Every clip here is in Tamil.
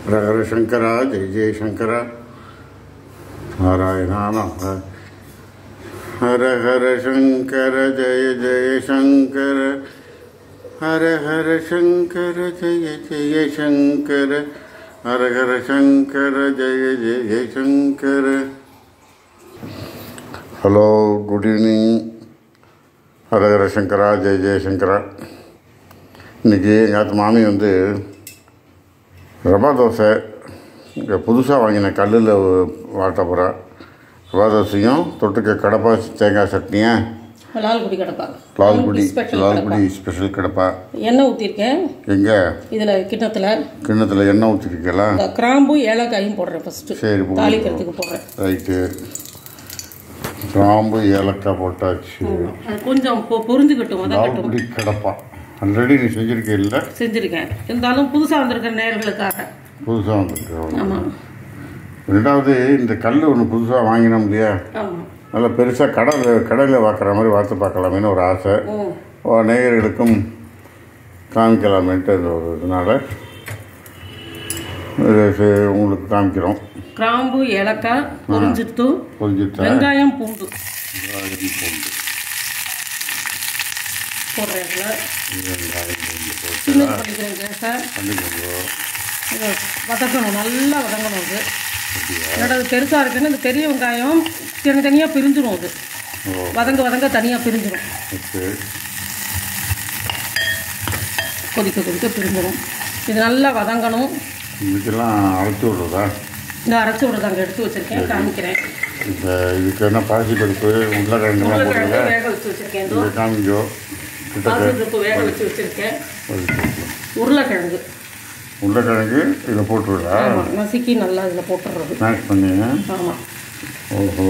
ஹரஹர சங்கரா ஜெய ஜெயசங்கரா நாராயணா நம ஹர ஹர சங்கர ஜெய ஜெய சங்கர ஹர ஹர சங்கர ஜெய ஜெய சங்கர ஹர ஹர சங்கர ஜெய ஜெய Shankara hello good evening Hara Hara Shankara ஜெய ஜெயசங்கரா இன்றைக்கி எங்கள் மாமி வந்து ரவா தோசை இங்கே புதுசாக வாங்கின கல்லில் வாட்ட போகிறா ரவா தோசையும் தொட்டுக்க கடப்பா தேங்காய் சட்னியா லால்குடி கடப்பா லால்குடி ஸ்பெஷல் லால்குடி ஸ்பெஷல் கடப்பா எண்ணெய் ஊற்றிருக்கேன் எங்கே இதில் கிண்ணத்தில் கிண்ணத்தில் எண்ணெய் ஊற்றிருக்கீங்களா இந்த கிராம்பு ஏலக்காயும் போடுறேன் ஃபஸ்ட்டு சரி போடு. தாளிக்கிறதுக்கு போடுறேன் ரைட்டு கிராம்பு ஏலக்காய் போட்டாச்சு அது கொஞ்சம் பொ- பொரிஞ்சுக்கட்டும் வதங்கட்டும் லால்குடி கடப்பா ஆல்ரெடி நீ செஞ்சுருக்க இல்லை செஞ்சுருக்கேன் இருந்தாலும் புதுசாக வந்திருக்கிற நேர்களுக்காக புதுசாக வந்துருக்கு ஆமாம் ரெண்டாவது இந்த கல் ஒன்று புதுசாக வாங்கினோம் இல்லையா ஆமாம் நல்லா பெருசாக கடலில் கடலில் வாக்குற மாதிரி வார்த்து பார்க்கலாமேன்னு ஒரு ஆசை ம் ஓ, நேயர்களுக்கும் காமிக்கலாமேன்ட்டு அந்த ஒரு இதனால் இது சரி, உங்களுக்கு காமிக்கிறோம் கிராம்பு ஏலக்காய் பொரிஞ்சிட்டு கொஞ்சம் வெங்காயம் பூண்டு போடுறேன் இதில் வெங்காயம் பூண்டு போட்டு சின்னது பண்ணிக்கிறேன் கேஸை பண்ணிக்கோங்க இதை வதக்கணும் நல்லா வதங்கணும் அது என்னோட அது பெருசாக இருக்குன்னு இந்த பெரிய வெங்காயம் தனித்தனியாக பிரிஞ்சிடும் அது ஓ வதங்க வதங்க தனியாக பிரிஞ்சிடும் ஓகே கொதிக்க கொதிக்க பிரிஞ்சிடும் இது நல்லா வதங்கணும் இதுக்கெல்லாம் அழைச்சி விட்றதா இந்த அரைச்சி விடுறதாங்க எடுத்து வச்சிருக்கேன் காமிக்கிறேன் இப்போ இதுக்கு என்ன பாசி பருப்பு உருளைக்கிழங்குலாம் போடுறீங்க உருளைக்கிழங்கு வேக வச்சு வச்சிருக்கேன் இதோ. இதை காமிக்கோ கிட்டத்தட்ட பாசிப்பருப்பு வேக வச்சு வச்சிருக்கேன் உருளைக்கிழங்கு உருளைக்கிழங்கு இதை போட்டுவிடா ஆமாம் நசுக்கி நல்லா இதில் போட்டுடுறது ஸ்நாக்ஸ் பண்ணி ஆமாம் ஓஹோ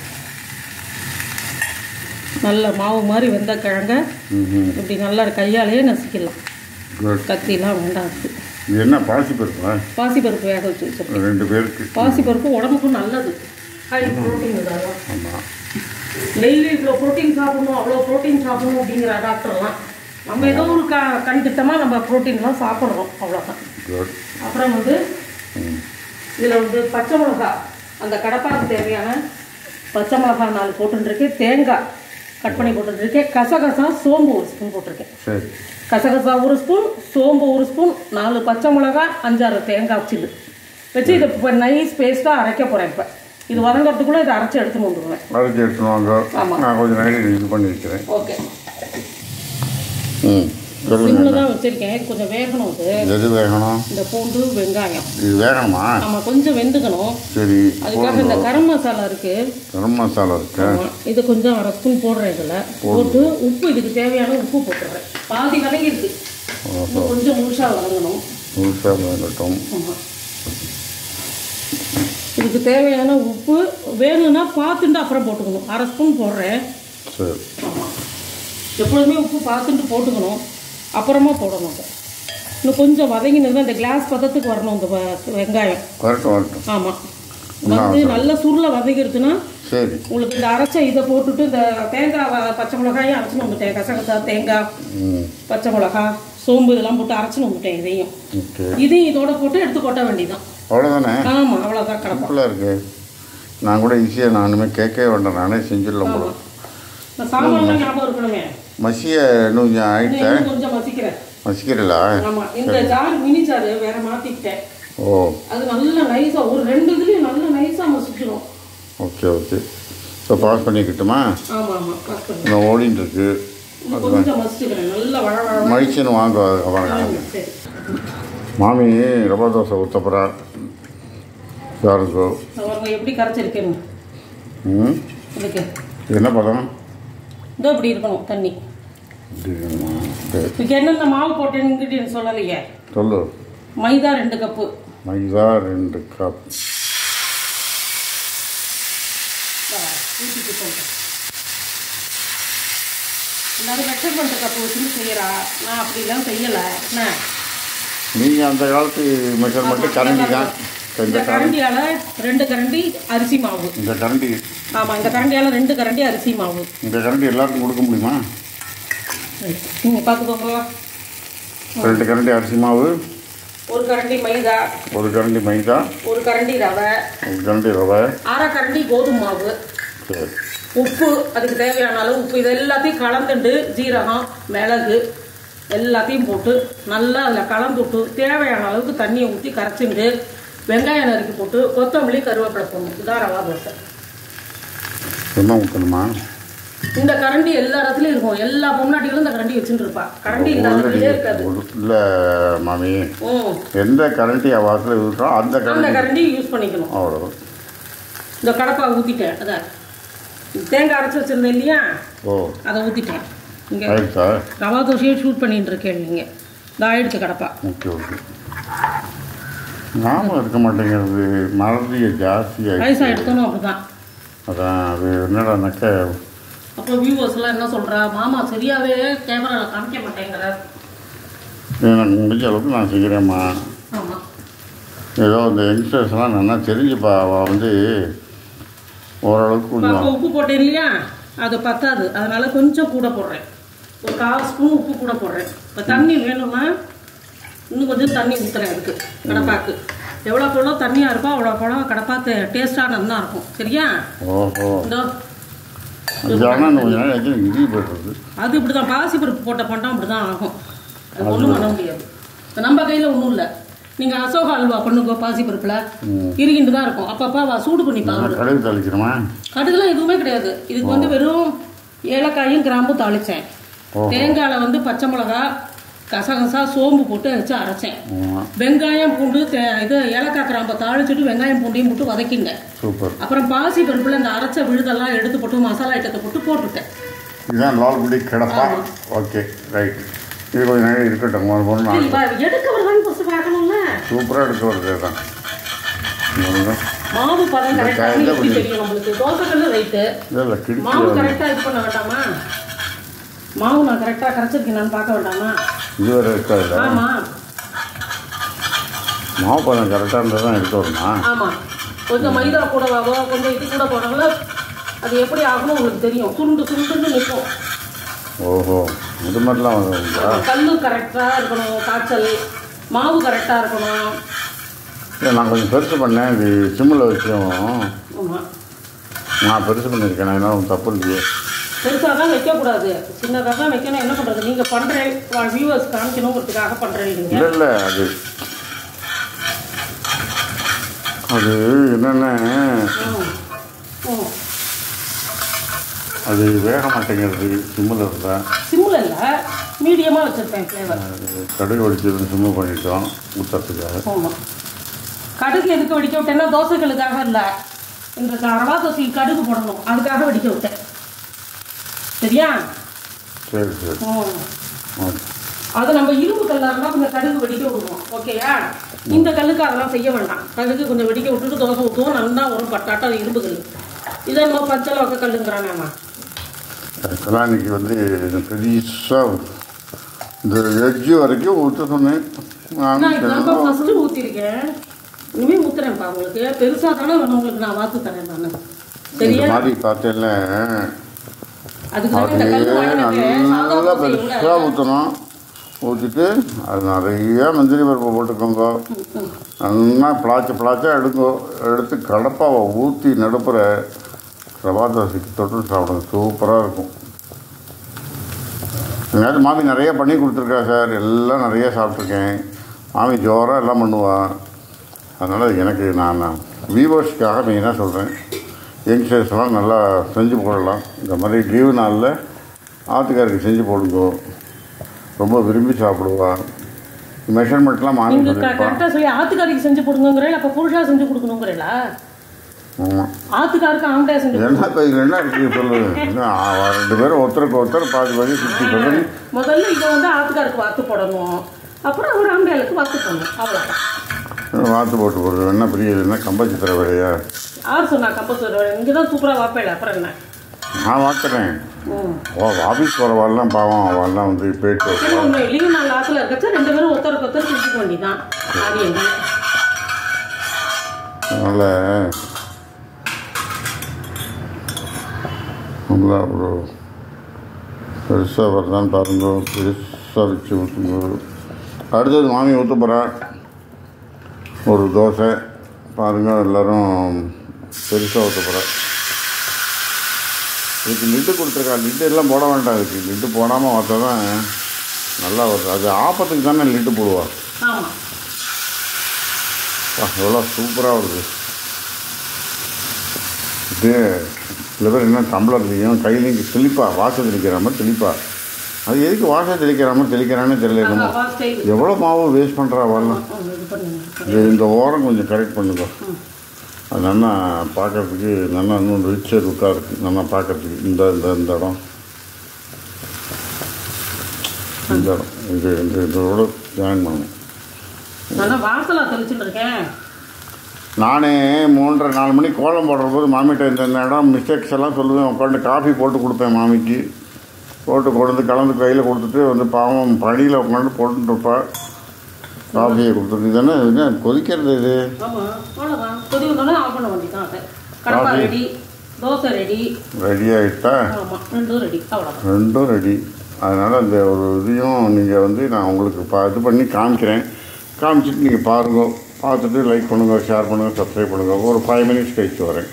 நல்ல மாவு மாதிரி வெந்த கிழங்க ம் இப்படி நல்லா கையாலேயே நசுக்கிடலாம் குட் கத்திலாம் வேண்டாம் அதுக்கு. இது என்ன பாசி பருப்பா பாசிப்பருப்பு வேக வச்சு வச்சிருக்கேன் ரெண்டு பேருக்கு பாசிப்பருப்பு உடம்புக்கும் நல்லது ஹை ப்ரோட்டீன் இதெல்லாம் ஆமாம் டெய்லி இவ்வளோ ப்ரோட்டீன் சாப்பிடணும் அவ்வளோ ப்ரோட்டீன் சாப்பிடணும் அப்படிங்கிற டாக்டர்லாம் நம்ம ஏதோ ஒரு க கண்திட்டமாக நம்ம ப்ரோட்டீன்லாம் சாப்பிட்றோம் அவ்வளோதான் குட் அப்புறம் வந்து இதில் வந்து பச்சை மிளகா அந்த கடப்பாக்கு தேவையான பச்சை மிளகா நாலு போட்டுருக்கேன் தேங்காய் கட் பண்ணி போட்டுருக்கேன் கசகசா சோம்பு ஒரு ஸ்பூன் போட்டிருக்கேன் சரி கசகசா ஒரு ஸ்பூன் சோம்பு ஒரு ஸ்பூன் நாலு பச்சை மிளகா அஞ்சாறு தேங்காய் சில்லு வச்சு இதை இப்போ நைஸ் பேஸ்ட்டாக அரைக்க போகிறேன் இப்போ இது வதங்கிறதுக்குள்ளே இதை அரைச்சி எடுத்துன்னு வந்துடுவேன் அரைச்சி எடுத்துன்னு வாங்க ஆமா. நான் கொஞ்சம் நேரம் இது பண்ணி வைக்கிறேன் ஓகே ம் சொல்லுங்க சிம்மில் தான் வச்சுருக்கேன் இது கொஞ்சம் வேகணும் இது எது வேகணும் இந்த பூண்டு வெங்காயம் இது வேகணுமா ஆமாம் கொஞ்சம் வெந்துக்கணும் சரி அதுக்காக இந்த கரம் மசாலா இருக்குது கரம் மசாலா இருக்கு ஆமாம் இது கொஞ்சம் அரை ஸ்பூன் போடுறேன் இதில் போட்டு உப்பு இதுக்கு தேவையான உப்பு போட்டுடுறேன் பாதி வதங்கிருக்கு இன்னும் கொஞ்சம் முழுசாக வதங்கணும் முழுசாக வேகட்டும் ஆமாம் இதுக்கு தேவையான உப்பு வேணும்னா பார்த்துட்டு அப்புறம் போட்டுக்கணும் அரை ஸ்பூன் போடுறேன் சரி ஆமாம் எப்பொழுதுமே உப்பு பார்த்துட்டு போட்டுக்கணும் அப்புறமா போடணும் அதை இன்னும் கொஞ்சம் வதங்கினது அந்த கிளாஸ் பதத்துக்கு வரணும் இந்த வ- வெங்காயம் வரட்டும் வரட்டும் ஆமாம் வந்து நல்ல சுருளை வதங்கிடுச்சுன்னா சரி உங்களுக்கு இந்த அரைச்ச இதை போட்டுட்டு இந்த தேங்காய் வ- பச்சை மிளகாயும் அரைச்சின்னு வந்துட்டேன் கசகசா தேங்காய் ம் பச்சை மிளகா சோம்பு இதெல்லாம் போட்டு அரைச்சின்னு வந்துட்டேன் இதையும் ஓகே இதையும் இதோட போட்டு எடுத்து கொட்ட வேண்டியதுதான் அவ்வளோதானே ஆமாம் அவ்வளோதான் கிடப்போம் சிம்பிளாக இருக்கு நான் கூட ஈஸியாக நானுமே கேட்கவே வேண்டாம் நானே செஞ்சிடலாம் போல இந்த சாமான்லாம் ஞாபகம் இருக்கணுமே மசிய இன்னும் கொஞ்சம் ஆயிட்டேன் இன்னும் கொஞ்சம் மசிக்கிறேன் மசிக்கிறீங்களா ஆமாம் இந்த ஜார் மினி ஜார் வேற மாற்றிக்கிட்டேன் ஓ அது நல்லா நைஸாக ஒரு ரெண்டு இதுலேயும் நல்லா நைஸாக மசிச்சிடும் ஓகே ஓகே ஸோ பாஸ் பண்ணிக்கிட்டுமா ஆமாம் ஆமாம் கட் பண்ணி இன்னும் ஓடின்னு இருக்கு இன்னும் கொஞ்சம் மசிச்சுக்கிறேன் நல்லா வள வள மடிச்சுன்னு வாங்க வாங்க சரி மாமி ரவா தோசை ஊற்றப்புறா யாருக்கோ அவங்க எப்படி கரைச்சிருக்கேன்னு ம் இதுக்கு இது என்ன பதம் இதோ இப்படி இருக்கணும் தண்ணி இப்படிமா? சரி இதுக்கு என்னென்ன மாவு போட்டேன் இன்க்ரீடியன்ட் சொல்லலையே சொல்லு மைதா ரெண்டு கப்பு மைதா ரெண்டு கப் ஊற்றிட்டு சொல்கிறேன் எல்லாரும் மெஷர்மெண்ட் கப்பு வச்சுன்னு செய்யறா நான் அப்படிலாம் செய்யலை என்ன நீங்கள் அந்த காலத்து மெஷர்மெண்ட்டு கரண்டி தான் இந்த இந்த கரண்டி கரண்டியால் ரெண்டு கரண்டி அரிசி மாவு இந்த கரண்டி ஆமாம் இந்த கரண்டியால் ரெண்டு கரண்டி அரிசி மாவு இந்த கரண்டி எல்லாருக்கும் கொடுக்க முடியுமா நீங்கள் பார்த்துக்கோங்க ரெண்டு கரண்டி அரிசி மாவு ஒரு கரண்டி மைதா ஒரு கரண்டி மைதா ஒரு கரண்டி ரவை ஒரு கரண்டி ரவை அரை கரண்டி கோதுமை மாவு சரி உப்பு அதுக்கு தேவையான அளவு உப்பு இது எல்லாத்தையும் கலந்துண்டு ஜீரகம் மிளகு எல்லாத்தையும் போட்டு நல்லா அதில் கலந்துட்டு தேவையான அளவுக்கு தண்ணியை ஊற்றி கரைச்சிண்டு வெங்காயம் நறுக்கி போட்டு கொத்தமல்லி கருவேப்பிலை போடணும் இதான் ரவா தோசை என்ன ஊற்றணுமா இந்த கரண்டி எல்லா இடத்துலையும் இருக்கும் எல்லா பொம்னாட்டிகளும் இந்த கரண்டி வச்சுட்டு இருப்பா கரண்டி இல்லாத வீடே இருக்காது இல்லை மாமி ம் எந்த கரண்டி வாசல் இருக்கிறோம் அந்த அந்த கரண்டி கரண்டி யூஸ் பண்ணிக்கணும் அவ்வளோ இந்த கடப்பா ஊற்றிட்டேன் அதான் தேங்காய் அரைச்சி வச்சிருந்தேன் இல்லையா ஓ அதை ஊற்றிட்டேன் இங்கே ரைட் சார் ரவா தோசையே ஷூட் பண்ணிட்டு இருக்கேன் நீங்கள் இந்த ஆயிடுச்சு கடப்பா ஓகே ஓகே ஞாபகம் இருக்க மாட்டேங்கிறது மறதிய ஜாஸ்தியாகி வயசாக எடுத்தோனும் அப்படிதான் அதான் அது என்னடானாக்க அப்போ வியூவர்ஸ் எல்லாம் என்ன சொல்றா மாமா சரியாவே கேமராவில் காமிக்க மாட்டேங்கிறார் எனக்கு முடிஞ்ச அளவுக்கு நான் செய்கிறேம்மா ஆமா ஏதோ இந்த யங்ஸ்டர்ஸ்லாம் நல்லா தெரிஞ்சுப்பா அவள் வந்து ஓரளவுக்கு இப்போ கொஞ்சம் அப்போ உப்பு போட்டேன் இல்லையா அது பத்தாது அதனால கொஞ்சம் கூட போடுறேன் ஒரு கால் ஸ்பூன் உப்பு கூட போடுறேன் இப்போ தண்ணி வேணும்னா இன்னும் கொஞ்சம் தண்ணி ஊற்றுறேன் அதுக்கு கடப்பாக்கு எவ்வளோக்கு எவ்வளோ தண்ணியாக இருக்கோ அவ்வளோ எவ்வளோ கடப்பா டேஸ்டானது தான் இருக்கும் சரியா ஓஹோ இதோ இது ஆனால் கொஞ்ச நாள் ஆச்சு இடி போய்டுறது அது இப்படி தான் பாசிப்பருப்பு போட்ட பண்டம் அப்படி தான் ஆகும் அது ஒன்றும் பண்ண முடியாது இப்ப நம்ம கையில் ஒன்றும் இல்லை நீங்கள் அசோகா அல்வா பண்ணுங்க பாசிப்பருப்பில் இறுகிட்டு தான் இருக்கும் அப்பப்போ அவ சூடு பண்ணி பாருங்க கடுகு தாளிக்கணுமா கடுகுலாம் எதுவுமே கிடையாது இதுக்கு வந்து வெறும் ஏலக்காயும் கிராம்பும் தாளிச்சேன் ஓஹோ. தேங்காயில் வந்து பச்சை மிளகா கசகசா சோம்பு போட்டு வச்சு அரைச்சேன் ஆமாம் வெங்காயம் பூண்டு தே- இது ஏலக்காய் கிராம்பை தாளிச்சுட்டு வெங்காயம் பூண்டையும் போட்டு வதக்கிங்க சூப்பர் அப்புறம் பாசி பருப்பில் இந்த அரைச்ச விழுதெல்லாம் எடுத்து போட்டு மசாலா ஐட்டத்தை போட்டு போட்டுட்டேன் இதுதான் லால்குடி கிடப்பா ஓகே ரைட் இது கொஞ்சம் நேரம் இருக்கட்டும் ஒரு பொண்ணு நான் இப்ப எடுக்க வருதான்னு ஃபஸ்ட்டு பார்க்கணும்ல சூப்பராக எடுக்க வருது தான் இல்லை மாவு பதம் இந்த கரெக்டாக காய்ல எப்படி தெரியும் நம்மளுக்கு தோசைக்கல்லு ரைட்டு இல்லை கிடிச்சி மாவு கரெக்டாக இது பண்ண வேண்டாமா மாவு நான் கரெக்டாக கரைச்சிருக்கேனான்னு பார்க்க வேண்டாமா இது வேறு இருக்காதுல்ல ஆமா மாவு பதம் கரெக்டாக இருந்தால் தான் எடுக்க வருமா ஆமா கொஞ்சம் மைதா கூட வாவோ கொஞ்சம் இது கூட போனாங்களோ அது எப்படி ஆகணும் உங்களுக்கு தெரியும் சுருண்டு சுருண்டுன்னு நிற்கும் ஓஹோ இது மாதிரிலாம் வருதுங்களா கல்லு கரெக்டாக இருக்கணும் காய்ச்சல் மாவு கரெக்டாக இருக்கணும் இல்லை நான் கொஞ்சம் பெருசு பண்ணேன் இது சிம்மில் வச்சும் ஆமாம் நான் பெருசு பண்ணியிருக்கேன் நான் என்ன தப்பு இல்லையே பெருசாக தான் வைக்கக்கூடாது சின்னதாக தான் வைக்கணும் என்ன பண்ணுறது நீங்கள் பண்ணுறேன் வியூவர்ஸ் காமிக்கணுங்கிறதுக்காக பண்ணுறேன் நீங்கள் இல்லை இல்லை அது அது என்னென்ன ம் ம் அது வேக மாட்டேங்கிறது சிம்மில் இருந்தால் சிம்மில் இல்லை மீடியமாக வச்சுருப்பேன் ஃப்ளேவர் கடுகு வடிச்சது சிம்மு பண்ணிட்டோம் ஊற்றுறதுக்காக ஆமாம் கடுகு எதுக்கு வெடிக்க விட்டேன்னா தோசைகளுக்காக இல்லை இந்த ரவா தோசைக்கு கடுகு போடணும் அதுக்காக வெடிக்க விட்டேன் சரியா சரி சரி ம் ஓகே அது நம்ம இரும்பு கல்லாக இருந்தால் கொஞ்சம் கடுகு வெடிக்க விடுவோம் ஓகேயா இந்த கல்லுக்கு அதெல்லாம் செய்ய வேண்டாம் கடுகு கொஞ்சம் வெடிக்க விட்டுட்டு தோசை ஊற்றுவோம் நல்லா வரும் பட்டாட்டம் அது இரும்பு கல் இதை நம்ம பச்சை லோக்க கல்லுங்கிறாங்க ஆக்சுவலாக இன்னைக்கு வந்து பெருசாக இந்த எட்ஜு வரைக்கும் ஊற்ற சொன்னேன் நான் நானும் இதான் சரி, ஃபஸ்ட்டு ஊற்றிருக்கேன் இனிமேல் ஊற்றுறேன்ப்பா உங்களுக்கு பெருசாக தானே வேணும் உங்களுக்கு நான் வாத்து தரேன் நான் இந்த சரியா மாதிரி பார்த்தேன்ல அதுக்கு தானே இந்த கல் அப்படியே வாங்கினது சாதா நல்லா தோசையை பெருசாக விட ஊற்றணும் ஊற்றிட்டு அது நிறைய மஞ்சள் பருப்பு போட்டுக்கோங்க நல்லா பிளாச்சு பிளாச்சா எடுங்கோ எடுத்து கடப்பாவை ஊற்றி நடுப்புற ரவா தோசைக்கு தொட்டு சாப்பிடுங்க சூப்பராக இருக்கும் எங்கேயாவது மாமி நிறைய பண்ணி கொடுத்துருக்கா சார் எல்லாம் நிறைய சாப்பிட்ருக்கேன் மாமி ஜோராக எல்லாம் பண்ணுவா அதனால் எனக்கு நான் விவோஸ்க்காக மெயினாக சொல்கிறேன் யங்ஸ்டர்ஸ்லாம் நல்லா செஞ்சு போடலாம் இந்த மாதிரி லீவு நாளில் ஆத்துக்காருக்கு செஞ்சு போடுங்கோ ரொம்ப விரும்பி சாப்பிடுவா மெஷர்மெண்ட்லாம் மாமி நீங்க சொல்லியிருப்பா கரெக்டாக சொல்லி ஆத்துக்காரிக்கு செஞ்சு கொடுங்கிறேன் அப்போ புருஷா செஞ்சு கொடுக்கணுங்கிறீங்களா ஆமாம் ஆத்துக்காருக்கு ஆம்பளையா செஞ்சு கொடு. என்ன கையில் என்ன இருக்கு சொல்லு என்ன, அவ ரெண்டு பேரும் ஒருத்தருக்கு ஒருத்தர் பாதி பாதி சுற்றி சொல்லி முதல்ல இதை வந்து ஆத்துக்காருக்கு வாத்து போடணும் அப்புறம் அவர் ஆம்பளையாளுக்கு வாத்து போடணும் அவ்வளோதான் வாத்து போட்டு போடுறது என்ன பெரிய இது என்ன கம்பச்சித்திர வேலையா யார் சொன்னா கம்பல்சரி இங்கே தான் சூப்பராக வாப்பேல அப்புறம் என்ன நான் வாத்துறேன் ம் ஓ ஆஃபீஸ் போகிறவாள்லாம் பாவம் அவள்லாம் வந்து போயிட்டு சரி உண்மை லீவு நாள் ஆற்றுல இருக்கச்சா ரெண்டு பேரும் ஒருத்தருக்கு ஒருத்தர் செஞ்சுக்க வேண்டியதான் காரியங்கள் அதனால் நல்லா ஒரு பெருசாக வருதான்னு பாருங்க பெருசாக வச்சு ஊற்றுங்க அடுத்தது மாமி ஊற்ற போகிறேன் ஒரு தோசை பாருங்கள் எல்லோரும் பெருசாக ஊற்ற போகிறேன் இதுக்கு லிட்டு கொடுத்துருக்கா லிட்டு எல்லாம் போட வேண்டாம் இதுக்கு லிட்டு போடாமல் பார்த்தா தான் நல்லா வருது அது ஆப்பத்துக்கு தானே லிட்டு போடுவா ஆமாம் வா, எவ்வளோ சூப்பராக வருது இது சில பேர் என்ன டம்ளர் தெரியும் கையிலையும் தெளிப்பா வாசல் தெளிக்கிற மாதிரி தெளிப்பா அது எதுக்கு வாசல் தெளிக்கிற மாதிரி தெளிக்கிறான்னு தெரியல என்னமோ அவா ஸ்டைல் எவ்வளோ மாவு வேஸ்ட் பண்ணுறா வரலாம் இது பண்ணுங்க இது இந்த ஓரம் கொஞ்சம் கரெக்ட் பண்ணுங்க அது நல்லா பார்க்கறதுக்கு நல்லா இன்னும் ரிச்சர் லுக்காக இருக்குது நல்லா பார்க்கறதுக்கு இந்த இந்த இந்த இடம் இந்த இடம் இது இந்த இதோட ஜாயின் பண்ணணும் நல்லா வாசலா தெளிச்சுட்டு இருக்கேன் நானே மூன்றரை நாலு மணிக்கு கோலம் போடுற போது மாமிகிட்ட இந்த இந்த இடம் மிஸ்டேக்ஸ் எல்லாம் சொல்லுவேன் உட்காந்து காஃபி போட்டு கொடுப்பேன் மாமிக்கு போட்டு கொண்டு கலந்து கையில் கொடுத்துட்டு வந்து பாவம் படியில் உட்காந்து போட்டுருப்பா காஃபியை கொடுத்துட்டு இதுதானே இது கொதிக்கிறது இது ஆமாம் அவ்வளோதான் கொதி வந்தோடனே ஆஃப் பண்ண வேண்டியதான் அதை கடப்பா coffee. Ready dosa ready ready ஆகிட்டா ஆமாம் ரெண்டும் ரெடி அவ்வளோதான் ரெண்டும் ரெடி அதனால் அந்த ஒரு இதையும் நீங்கள் வந்து நான் உங்களுக்கு பா இது பண்ணி காமிக்கிறேன் காமிச்சிட்டு நீங்கள் பாருங்க பார்த்துட்டு லைக் பண்ணுங்கள் ஷேர் பண்ணுங்கள் சப்ஸ்கிரைப் பண்ணுங்கள் ஒரு ஃபைவ் மினிட்ஸ் கழிச்சு வரேன்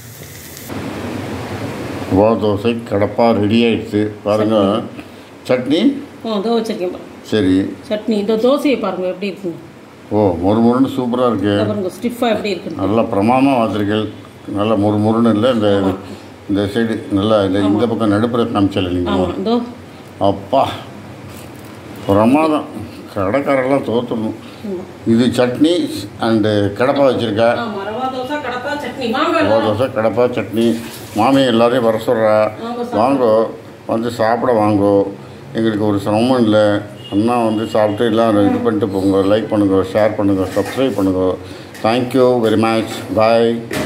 வா தோசை கடப்பா ரெடி ஆயிடுச்சு பாருங்கள் சட்னி ஆ இதோ வச்சிருக்கேன் பாருங்க. சரி சட்னி இந்த தோசையை பாருங்க எப்படி இருக்குங்க ஓ மொறு மொறுன்னு சூப்பராக இருக்கு இதை பாருங்க ஸ்டிஃபாக எப்படி இருக்குன்னு நல்லா பிரமாதமாக வாத்திருக்கீர்கள் நல்லா மொறு மொறுன்னு இல்லை இந்த இந்த சைடு நல்லா இந்த இந்த பக்கம் நடுப்புற காமிச்சல நீங்கள் ஆமாம் இதோ அப்பா பிரமாதம் கடைக்காரெல்லாம் தோத்துடணும் இது சட்னி அண்டு கடப்பா வச்சுருக்கா ஆமாம் ரவா தோசை கடப்பா சட்னி வாங்க ரவா தோசை கடப்பா சட்னி மாமி எல்லாரையும் வர சொல்கிறா வாங்க வாங்கோ வந்து சாப்பிட வாங்கோ எங்களுக்கு ஒரு சிரமம் இல்லை அண்ணா வந்து சாப்பிட்டு எல்லாம் இது பண்ணிட்டு போங்க லைக் பண்ணுங்க ஷேர் பண்ணுங்க சப்ஸ்கிரைப் பண்ணுங்க தேங்க்யூ வெரி மச் பாய்